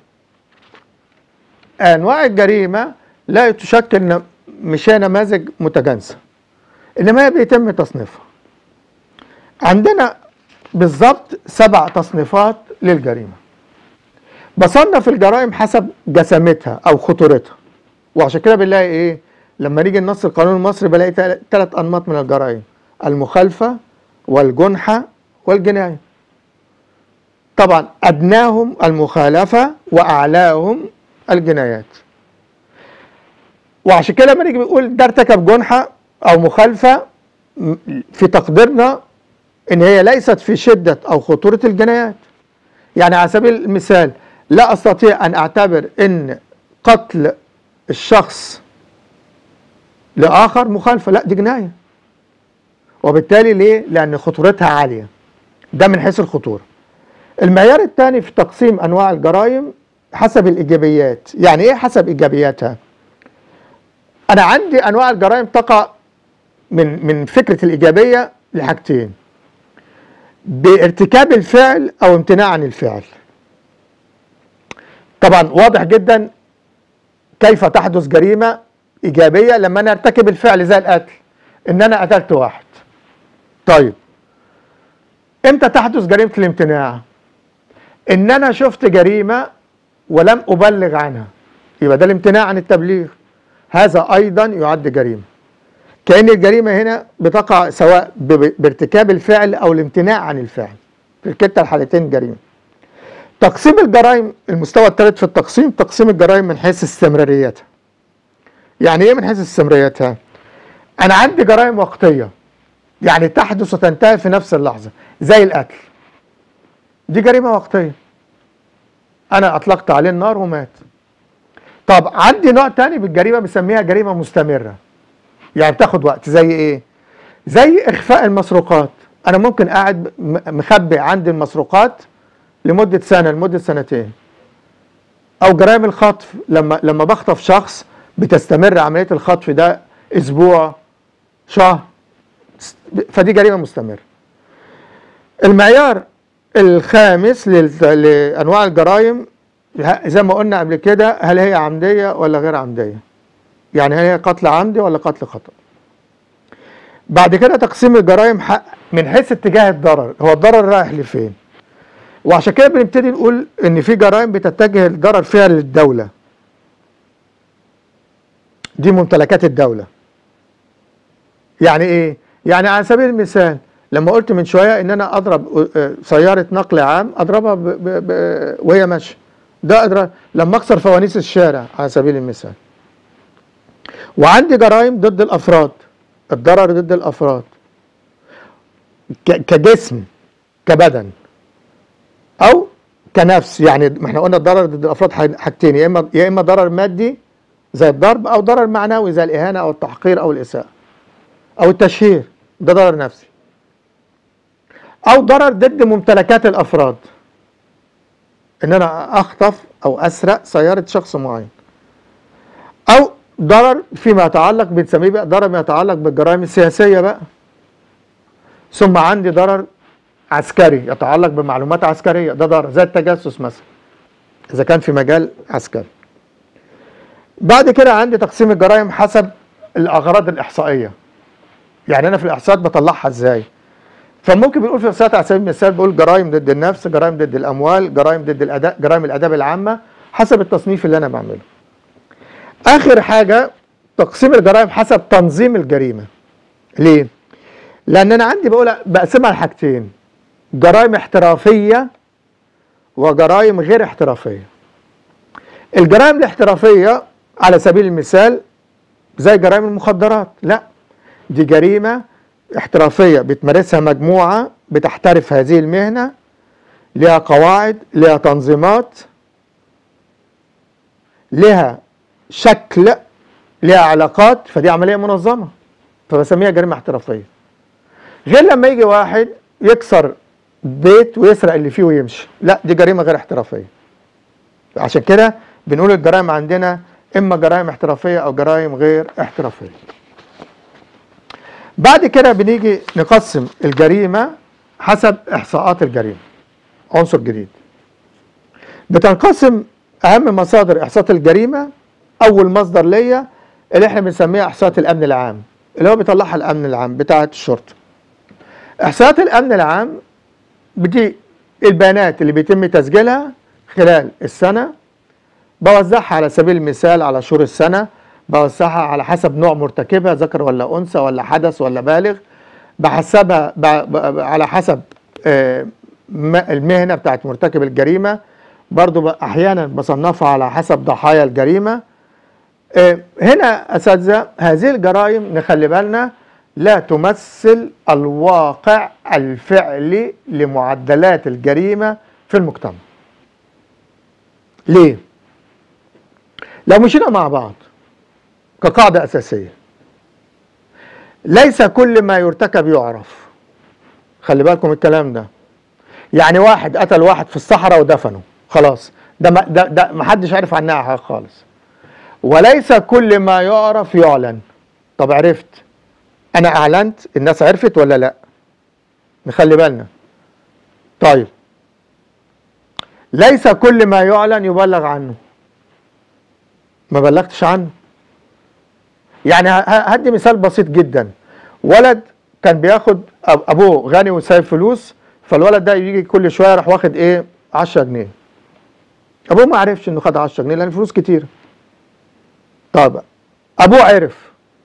انواع الجريمه لا تشكل مش نماذج متجانسه انما هي بيتم تصنيفها عندنا بالظبط سبع تصنيفات للجريمه بصنف الجرائم حسب جسامتها او خطورتها وعشان كده بنلاقي ايه لما نيجي نص القانون المصري بلاقي ثلاث انماط من الجرائم المخالفه والجنحه والجنايه طبعا ادناهم المخالفه واعلاهم الجنايات وعشان كده لما نيجي بنقول ده ارتكب جنحة أو مخالفة في تقديرنا إن هي ليست في شدة أو خطورة الجنايات يعني على سبيل المثال لا أستطيع أن أعتبر إن قتل الشخص لآخر مخالفة لا دي جناية وبالتالي ليه؟ لأن خطورتها عالية ده من حيث الخطورة المعيار الثاني في تقسيم أنواع الجرائم حسب الإيجابيات يعني إيه حسب إيجابياتها؟ أنا عندي أنواع الجرائم تقع من من فكرة الإيجابية لحاجتين بارتكاب الفعل أو امتناع عن الفعل طبعا واضح جدا كيف تحدث جريمة إيجابية لما أنا أرتكب الفعل زي القتل إن أنا قتلت واحد طيب إمتى تحدث جريمة الامتناع إن أنا شفت جريمة ولم أبلغ عنها يبقى ده الامتناع عن التبليغ هذا أيضا يعد جريمة كأن الجريمة هنا بتقع سواء ب- بارتكاب الفعل أو الامتناع عن الفعل في كلتا الحالتين جريمة تقسيم الجرائم المستوى الثالث في التقسيم تقسيم الجرائم من حيث استمراريتها يعني ايه من حيث استمراريتها انا عندي جرائم وقتيه يعني تحدث وتنتهي في نفس اللحظه زي القتل دي جريمه وقتيه انا اطلقت عليه النار ومات طب عندي نوع تاني بالجريمه بنسميها جريمه مستمره يعني بتاخد وقت زي ايه زي اخفاء المسروقات انا ممكن قاعد م- مخبي عندي المسروقات لمده سنه لمده سنتين او جرائم الخطف لما لما بخطف شخص بتستمر عمليه الخطف ده اسبوع شهر فدي جريمه مستمره المعيار الخامس لل- لانواع الجرائم ه- زي ما قلنا قبل كده هل هي عمديه ولا غير عمديه يعني هل هي قتل عمدي ولا قتل خطأ بعد كده تقسيم الجرائم ح- من حيث اتجاه الضرر هو الضرر رايح لفين وعشان كده بنبتدي نقول ان في جرائم بتتجه الضرر فيها للدوله دي ممتلكات الدوله يعني ايه يعني على سبيل المثال لما قلت من شويه ان انا اضرب آه، سياره نقل عام اضربها ب ب ب وهي ماشيه ده أضرب لما اكسر فوانيس الشارع على سبيل المثال وعندي جرائم ضد الافراد الضرر ضد الافراد ك- كجسم كبدن او كنفس يعني ما احنا قلنا الضرر ضد الافراد حاج- حاجتين يا اما يا اما ضرر مادي زي الضرب او ضرر معنوي زي الاهانه او التحقير او الاساءه او التشهير ده ضرر نفسي او ضرر ضد ممتلكات الافراد ان انا اخطف او اسرق سياره شخص معين او ضرر فيما يتعلق بنسميه بقى ضرر ما يتعلق بالجرائم السياسيه بقى ثم عندي ضرر عسكري يتعلق بمعلومات عسكريه ده ضرر زي التجسس مثلا اذا كان في مجال عسكري بعد كده عندي تقسيم الجرائم حسب الاغراض الاحصائيه يعني انا في الاحصاءات بطلعها ازاي فممكن بنقول في الاحصاءات على سبيل المثال بقول جرائم ضد النفس جرائم ضد الاموال جرائم ضد الاداء جرائم الاداب العامه حسب التصنيف اللي انا بعمله اخر حاجه تقسيم الجرائم حسب تنظيم الجريمه ليه لان انا عندي بقول بقسمها لحاجتين جرائم احترافيه وجرائم غير احترافيه الجرائم الاحترافيه على سبيل المثال زي جرائم المخدرات لا دي جريمه احترافيه بتمارسها مجموعه بتحترف هذه المهنه لها قواعد لها تنظيمات لها شكل لها علاقات فدي عمليه منظمه فبسميها جريمه احترافيه غير لما يجي واحد يكسر بيت ويسرق اللي فيه ويمشي لا دي جريمه غير احترافيه عشان كده بنقول الجرائم عندنا اما جرائم احترافيه او جرائم غير احترافيه بعد كده بنيجي نقسم الجريمه حسب احصاءات الجريمه عنصر جديد بتنقسم اهم مصادر احصاءات الجريمه اول مصدر ليا اللي احنا بنسميها احصاءات الامن العام اللي هو بيطلعها الامن العام بتاعه الشرطه احصاءات الامن العام بدي البيانات اللي بيتم تسجيلها خلال السنه بوزعها على سبيل المثال على شهور السنه بوزعها على حسب نوع مرتكبها ذكر ولا انثى ولا حدث ولا بالغ بحسبها ب... ب... على حسب آه، م- المهنه بتاعت مرتكب الجريمه برضو ب- احيانا بصنفها على حسب ضحايا الجريمه آه، هنا اساتذه هذه الجرائم نخلي بالنا لا تمثل الواقع الفعلي لمعدلات الجريمه في المجتمع ليه لو مشينا مع بعض كقاعده اساسيه ليس كل ما يرتكب يعرف خلي بالكم الكلام ده يعني واحد قتل واحد في الصحراء ودفنه خلاص ده ما ده, ده ما حدش عارف عنها حاجه خالص وليس كل ما يعرف يعلن طب عرفت انا اعلنت الناس عرفت ولا لا نخلي بالنا طيب ليس كل ما يعلن يبلغ عنه ما بلغتش عنه يعني ه- ه- هدي مثال بسيط جدا ولد كان بياخد أب- ابوه غني وسايب فلوس فالولد ده يجي كل شويه راح واخد ايه 10 جنيه ابوه ما عرفش انه خد 10 جنيه لان الفلوس كتير طب ابوه عرف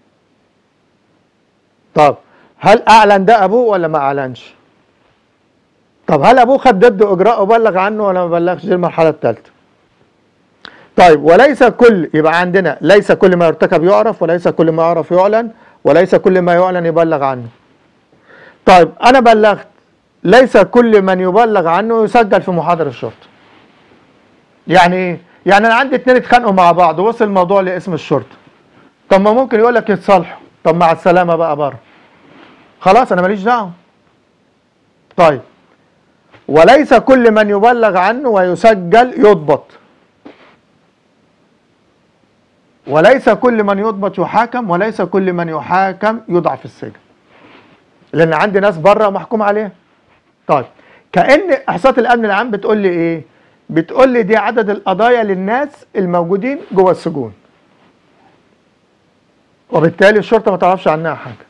طب هل اعلن ده ابوه ولا ما اعلنش طب هل ابوه خد ضده اجراء وبلغ عنه ولا ما بلغش دي المرحله الثالثه طيب وليس كل يبقى عندنا ليس كل ما يرتكب يعرف وليس كل ما يعرف يعلن وليس كل ما يعلن يبلغ عنه طيب انا بلغت ليس كل من يبلغ عنه يسجل في محاضر الشرطه يعني ايه يعني انا عندي اتنين اتخانقوا مع بعض ووصل الموضوع لاسم الشرطه طب ما ممكن يقول لك يتصالحوا طب مع السلامه بقى بره خلاص انا ماليش دعوه طيب وليس كل من يبلغ عنه ويسجل يضبط وليس كل من يضبط يحاكم وليس كل من يحاكم يوضع في السجن لان عندي ناس بره محكوم عليها طيب كان احصاءات الامن العام بتقول لي ايه بتقول لي دي عدد القضايا للناس الموجودين جوه السجون وبالتالي الشرطه ما تعرفش عنها حاجه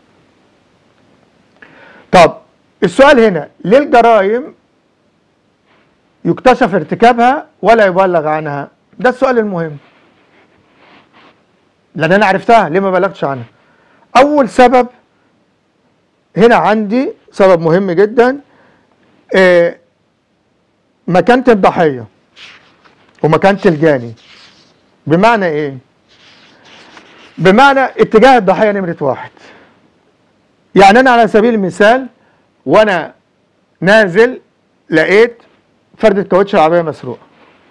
طب السؤال هنا ليه الجرائم يكتشف ارتكابها ولا يبلغ عنها ده السؤال المهم لان انا عرفتها ليه ما بلغتش عنها اول سبب هنا عندي سبب مهم جدا آه، مكانة الضحية ومكانة الجاني بمعنى ايه بمعنى اتجاه الضحية نمرة واحد يعني انا على سبيل المثال وانا نازل لقيت فردة كاوتش العربية مسروقة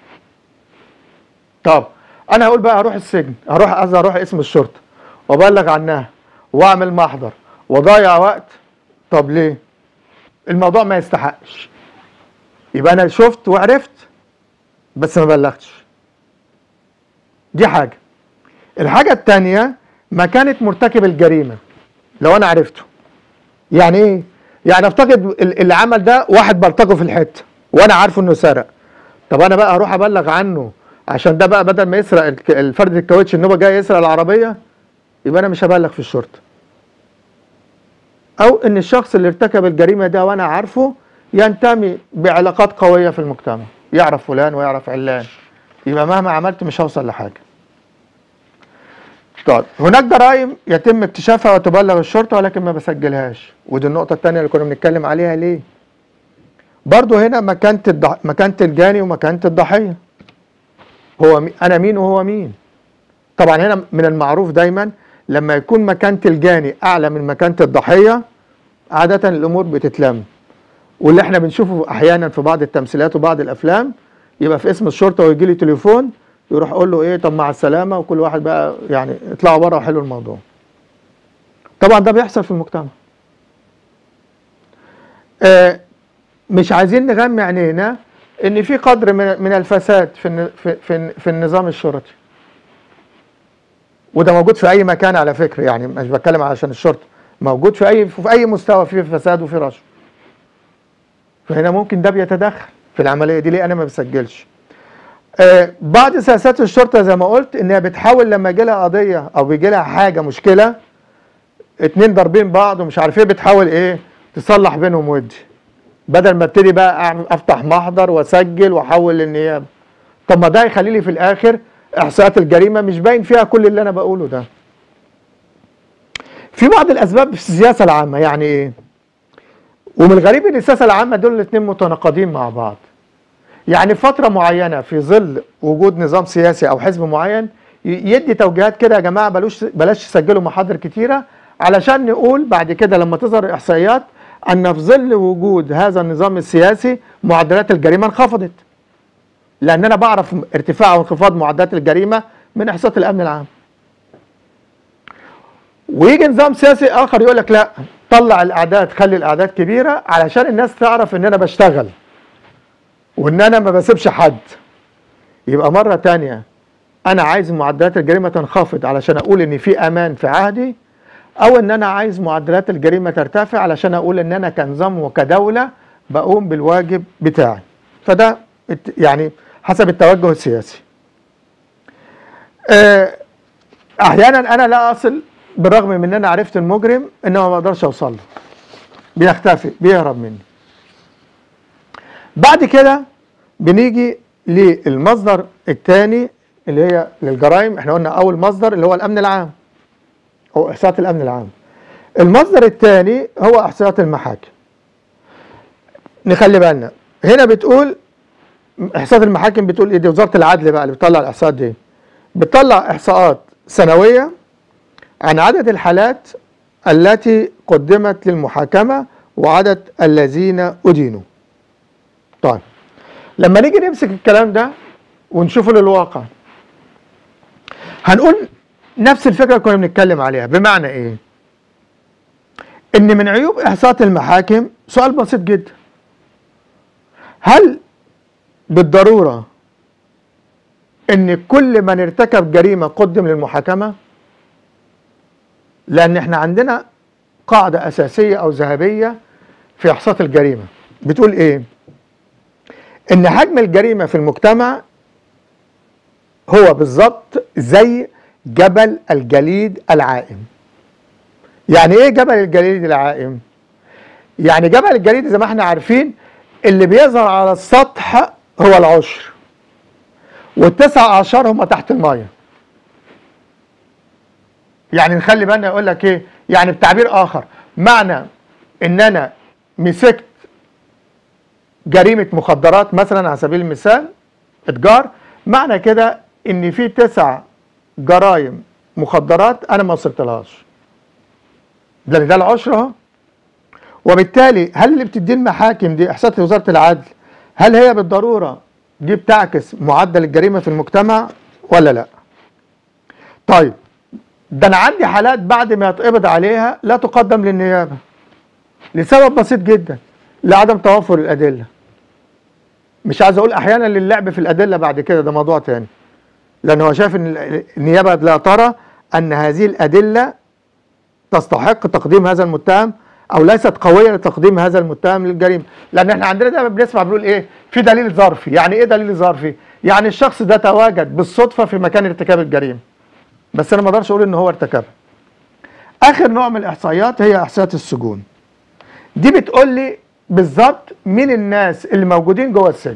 طب انا هقول بقى هروح السجن هروح قصدي هروح اسم الشرطة وابلغ عنها واعمل محضر واضيع وقت طب ليه الموضوع ما يستحقش يبقى انا شفت وعرفت بس ما بلغتش دي حاجة الحاجة التانية مكانة مرتكب الجريمة لو انا عرفته يعني ايه يعني افتقد ال- اللي عمل ده واحد بلطجه في الحتة وانا عارفه انه سرق طب انا بقى اروح ابلغ عنه عشان ده بقى بدل ما يسرق الك- الفرد الكاوتش ان هو جاي يسرق العربية يبقى انا مش هبلغ في الشرطة او ان الشخص اللي ارتكب الجريمه ده وانا عارفه ينتمي بعلاقات قويه في المجتمع يعرف فلان ويعرف علان يبقى مهما عملت مش هوصل لحاجه طيب هناك جرائم يتم اكتشافها وتبلغ الشرطه ولكن ما بسجلهاش ودي النقطه الثانيه اللي كنا بنتكلم عليها ليه برضو هنا مكانه الضح... مكانه الجاني ومكانه الضحيه هو مي... انا مين وهو مين طبعا هنا من المعروف دايما لما يكون مكانة الجاني أعلى من مكانة الضحية عادة الأمور بتتلم واللي احنا بنشوفه أحيانا في بعض التمثيلات وبعض الأفلام يبقى في اسم الشرطة ويجي لي تليفون يروح يقول له إيه طب مع السلامة وكل واحد بقى يعني اطلعوا بره وحلوا الموضوع طبعا ده بيحصل في المجتمع آه مش عايزين نغمي عينينا ان في قدر من من الفساد في الن- في في, في النظام الشرطي وده موجود في اي مكان على فكره يعني مش بتكلم علشان الشرطه موجود في اي في اي مستوى فيه فساد وفي رشوه فهنا ممكن ده بيتدخل في العمليه دي ليه انا ما بسجلش آه بعض سياسات الشرطه زي ما قلت انها بتحاول لما يجي لها قضيه او بيجي لها حاجه مشكله اتنين ضاربين بعض ومش عارف ايه بتحاول ايه تصلح بينهم ودي بدل ما ابتدي بقى أعمل افتح محضر واسجل واحول للنيابه طب ما ده يخلي لي في الاخر احصاءات الجريمه مش باين فيها كل اللي انا بقوله ده في بعض الاسباب في السياسه العامه يعني ايه ومن الغريب ان السياسه العامه دول الاثنين متناقضين مع بعض يعني فتره معينه في ظل وجود نظام سياسي او حزب معين ي- يدي توجيهات كده يا جماعه بلاش بلاش تسجلوا محاضر كتيره علشان نقول بعد كده لما تظهر الاحصائيات ان في ظل وجود هذا النظام السياسي معدلات الجريمه انخفضت لان انا بعرف ارتفاع وانخفاض معدلات الجريمه من احصاءات الامن العام ويجي نظام سياسي اخر يقول لك لا طلع الاعداد خلي الاعداد كبيره علشان الناس تعرف ان انا بشتغل وان انا ما بسيبش حد يبقى مره تانية انا عايز معدلات الجريمه تنخفض علشان اقول ان في امان في عهدي او ان انا عايز معدلات الجريمه ترتفع علشان اقول ان انا كنظام وكدوله بقوم بالواجب بتاعي فده الت- يعني حسب التوجه السياسي آه، احيانا انا لا اصل بالرغم من ان انا عرفت المجرم انما ما اقدرش اوصل له بيختفي بيهرب مني بعد كده بنيجي للمصدر الثاني اللي هي للجرائم احنا قلنا اول مصدر اللي هو الامن العام او احصاءات الامن العام المصدر الثاني هو احصاءات المحاكم نخلي بالنا هنا بتقول احصاءات المحاكم بتقول ايه دي وزاره العدل بقى اللي بتطلع الاحصاءات دي بتطلع احصاءات سنويه عن عدد الحالات التي قدمت للمحاكمه وعدد الذين ادينوا طيب لما نيجي نمسك الكلام ده ونشوفه للواقع هنقول نفس الفكره اللي كنا بنتكلم عليها بمعنى ايه ان من عيوب احصاءات المحاكم سؤال بسيط جدا هل بالضروره ان كل من ارتكب جريمه قدم للمحاكمه لان احنا عندنا قاعده اساسيه او ذهبيه في احصاء الجريمه بتقول ايه ان حجم الجريمه في المجتمع هو بالظبط زي جبل الجليد العائم يعني ايه جبل الجليد العائم يعني جبل الجليد زي ما احنا عارفين اللي بيظهر على السطح هو العشر والتسع اعشار هم تحت الميه يعني نخلي بالنا يقول لك ايه يعني بتعبير اخر معنى ان انا مسكت جريمه مخدرات مثلا على سبيل المثال اتجار معنى كده ان في تسع جرائم مخدرات انا ما وصلتلهاش لان ده العشر اهو وبالتالي هل اللي بتديه المحاكم دي احصاءات وزاره العدل هل هي بالضروره دي بتعكس معدل الجريمه في المجتمع ولا لا؟ طيب ده انا عندي حالات بعد ما يتقبض عليها لا تقدم للنيابه لسبب بسيط جدا لعدم توفر الادله مش عايز اقول احيانا للعب في الادله بعد كده ده موضوع تاني لان هو شايف ان النيابه لا ترى ان هذه الادله تستحق تقديم هذا المتهم او ليست قويه لتقديم هذا المتهم للجريمه لان احنا عندنا دايما بنسمع بنقول ايه في دليل ظرفي يعني ايه دليل ظرفي يعني الشخص ده تواجد بالصدفه في مكان ارتكاب الجريمه بس انا ما اقدرش اقول ان هو ارتكبها اخر نوع من الاحصائيات هي احصائيات السجون دي بتقول لي بالظبط مين الناس اللي موجودين جوه السجن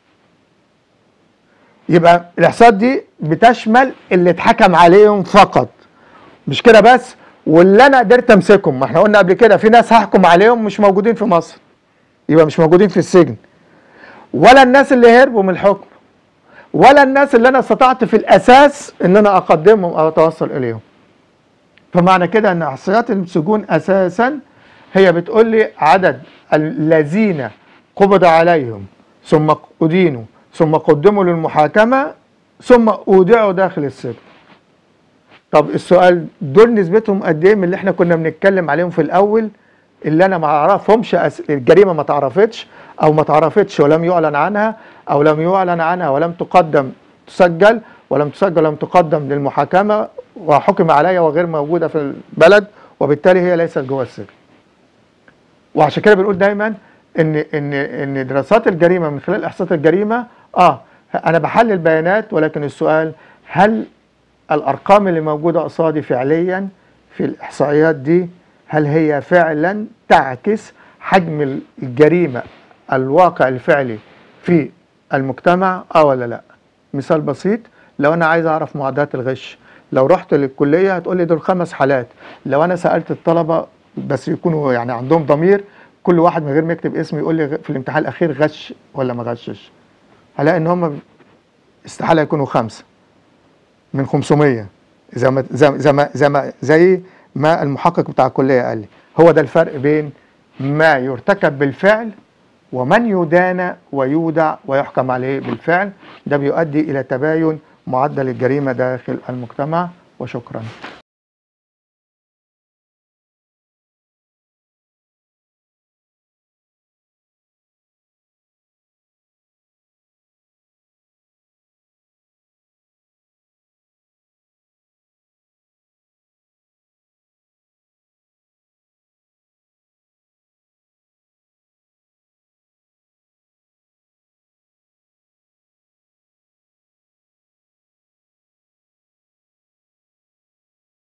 يبقى الاحصائيات دي بتشمل اللي اتحكم عليهم فقط مش كده بس واللي انا قدرت امسكهم ما احنا قلنا قبل كده في ناس هحكم عليهم مش موجودين في مصر يبقى مش موجودين في السجن ولا الناس اللي هربوا من الحكم ولا الناس اللي انا استطعت في الاساس ان انا اقدمهم او اتوصل اليهم فمعنى كده ان احصائيات السجون اساسا هي بتقول لي عدد الذين قبض عليهم ثم ادينوا ثم قدموا للمحاكمه ثم اودعوا داخل السجن طب السؤال دول نسبتهم قد ايه من اللي احنا كنا بنتكلم عليهم في الاول اللي انا ما اعرفهمش أس... الجريمه ما تعرفتش او ما تعرفتش ولم يعلن عنها او لم يعلن عنها ولم تقدم تسجل ولم تسجل ولم تقدم للمحاكمه وحكم عليها وغير موجوده في البلد وبالتالي هي ليست جوه السجن. وعشان كده بنقول دايما ان ان ان دراسات الجريمه من خلال احصاءات الجريمه اه انا بحلل بيانات ولكن السؤال هل الارقام اللي موجوده قصادي فعليا في الاحصائيات دي هل هي فعلا تعكس حجم الجريمه الواقع الفعلي في المجتمع اه ولا لا مثال بسيط لو انا عايز اعرف معدلات الغش لو رحت للكليه هتقول لي دول خمس حالات لو انا سالت الطلبه بس يكونوا يعني عندهم ضمير كل واحد من غير ما يكتب اسمه يقول لي في الامتحان الاخير غش ولا ما غشش هلاقي ان هم استحاله يكونوا خمسه من 500 زي ما زي زي ما زي ما, زي ما المحقق بتاع الكليه قال لي هو ده الفرق بين ما يرتكب بالفعل ومن يدان ويودع ويحكم عليه بالفعل ده بيؤدي الى تباين معدل الجريمه داخل المجتمع وشكرا